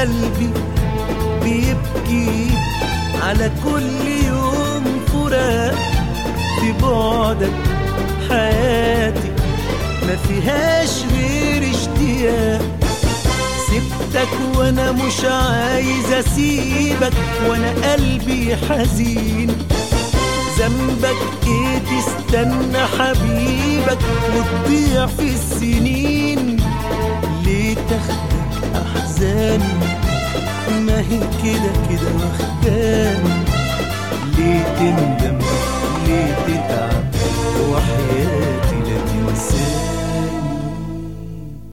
قلبي بيبكي على كل يوم فراق في بعدك حياتي ما فيهاش غير اشتياق سبتك وانا مش عايز اسيبك وانا قلبي حزين ذنبك ايه تستنى حبيبك وتضيع في السنين ليه تاخدك احزاني ما هي كده كده واخداني ليه تندم